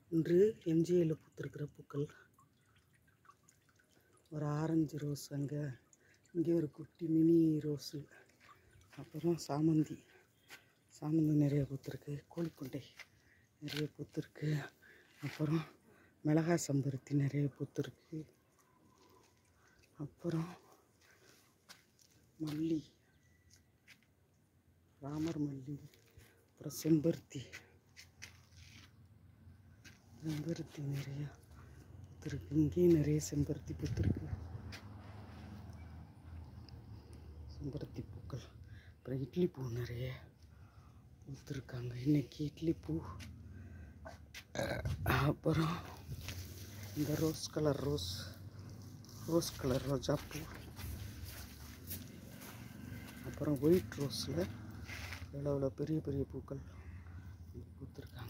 இன்று எம்ஜிஏல பூத்திருக்கிற பூக்கள் ஒரு ஆரஞ்சு ரோஸ் அங்கே இங்கே ஒரு குட்டி மினி ரோஸு அப்புறம் சாமந்தி சாமந்தி நிறைய பூத்திருக்கு கோழிக்கொண்டை நிறைய பூத்திருக்கு அப்புறம் மிளகாய் செம்பருத்தி நிறைய பூத்திருக்கு அப்புறம் மல்லி ராமர் மல்லி அப்புறம் செம்பருத்தி செம்பருத்தி நிறையா பூத்திருக்கு இங்கேயும் நிறைய செம்பருத்தி பூத்திருக்கு செம்பருத்தி பூக்கள் அப்புறம் இட்லி பூ நிறைய பூத்திருக்காங்க இன்னைக்கு இட்லி பூ அப்புறம் இந்த rose colour rose rose colour ரோஜா பூ அப்புறம் ஒயிட் ரோஸில் எவ்வளோ எவ்வளோ பெரிய பெரிய பூக்கள் பூத்திருக்காங்க